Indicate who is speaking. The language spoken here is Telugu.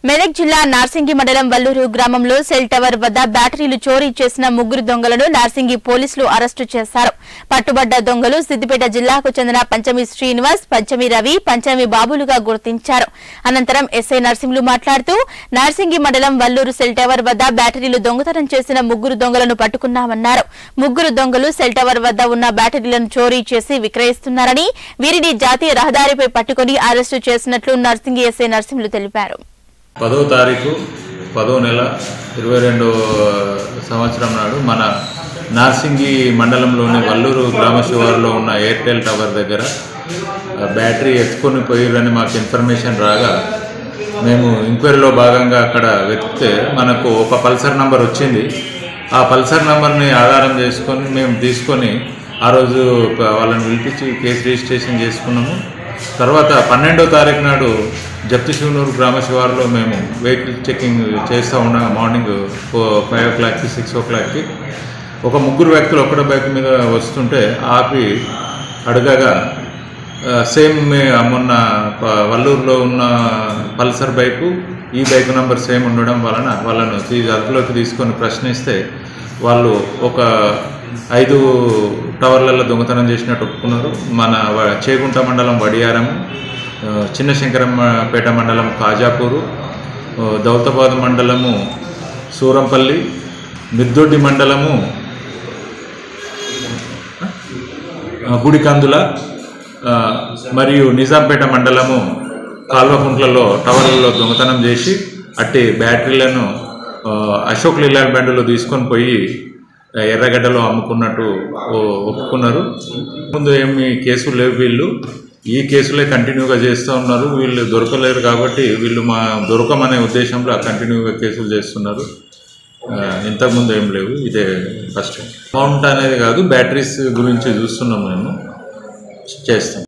Speaker 1: మెదక్ జిల్లా నార్సింగి మండలం వల్లూరు గ్రామంలో సెల్ టవర్ వద్ద బ్యాటరీలు చోరీ చేసిన ముగ్గురు దొంగలను నార్సింగి పోలీసులు అరెస్టు చేశారు పట్టుబడ్డ దొంగలు సిద్దిపేట జిల్లాకు చెందిన పంచమి శ్రీనివాస్ పంచమి రవి పంచమి బాబులుగా గుర్తించారు అనంతరం ఎస్ఐ నర్సింహులు మాట్లాడుతూ నార్సింగి మండలం వల్లూరు సెల్ టవర్ వద్ద బ్యాటరీలు దొంగతనం చేసిన ముగ్గురు దొంగలను పట్టుకున్నామన్నారు ముగ్గురు దొంగలు సెల్ టవర్ వద్ద ఉన్న బ్యాటరీలను చోరీ చేసి విక్రయిస్తున్నారని వీరిని జాతీయ రహదారిపై పట్టుకుని అరెస్టు చేసినట్లు నర్సింగి ఎస్ఐ నర్సింహులు తెలిపారు
Speaker 2: పదో తారీఖు పదో నెల ఇరవై రెండో సంవత్సరం నాడు మన నార్సింగి మండలంలోని వల్లూరు గ్రామ శివారులో ఉన్న ఎయిర్టెల్ టవర్ దగ్గర ఆ, బ్యాటరీ ఎత్తుకొని పోయిరని మాకు ఇన్ఫర్మేషన్ రాగా మేము ఎంక్వైరీలో భాగంగా అక్కడ వెతికితే మనకు ఒక పల్సర్ నంబర్ వచ్చింది ఆ పల్సర్ నంబర్ని ఆధారం చేసుకొని మేము తీసుకొని ఆ రోజు ప- వాళ్ళని పిలిపించి కేసు రిజిస్ట్రేషన్ చేసుకున్నాము తర్వాత పన్నెండో తారీఖు నాడు జప్తి శివనూరు గ్రామ శివారులో మేము వెహికల్ చెకింగ్ చేస్తూ ఉండగా మార్నింగ్ ఫైవ్ ఓ క్లాక్కి సిక్స్ ఓ క్లాక్కి ఒక ముగ్గురు వ్యక్తులు ఒకటే బైక్ మీద వస్తుంటే ఆపి అడగగా ఆ, సేమ్ మే- మొన్న ప- వల్లూరులో ఉన్న పల్సర్ బైకు ఈ బైక్ నంబర్ సేమ్ ఉండడం వలన వాళ్ళను తీ- అదుపులోకి తీసుకొని ప్రశ్నిస్తే వాళ్ళు ఒక ఐదు టవర్లలో దొంగతనం చేసినట్టు ఒప్పుకున్నారు మన వ- చేగుంట మండలం వడియారం ఆ, చిన్న శంకరంపేట మండలం కాజాపూరు ఆ, దౌలతాబాద్ మండలము సూరంపల్లి మిద్దొడ్డి మండలము ఆ, గుడికందుల ఆ, మరియు నిజాంపేట మండలము కాల్వకుంట్లలో టవర్లలో దొంగతనం చేసి అట్టి బ్యాటరీలను ఆ, అశోక్ లీలాల్ బండిలో తీసుకొని పోయి ఆ, ఎర్రగడ్డలో అమ్ముకున్నట్టు ఓ, ఒప్పుకున్నారు ముందు ఏమి కేసులు లేవు వీళ్ళు ఈ కేసులే కంటిన్యూగా చేస్తూ ఉన్నారు వీళ్ళు దొరకలేరు కాబట్టి వీళ్ళు మా దొరకమనే ఉద్దేశంలో కంటిన్యూగా కేసులు చేస్తున్నారు ఆ, ఇంతకుముందు ఏం లేవు ఇదే ఫస్ట్ అమౌంట్ అనేది కాదు బ్యాటరీస్ గురించి చూస్తున్నాం మేము చేస్తాం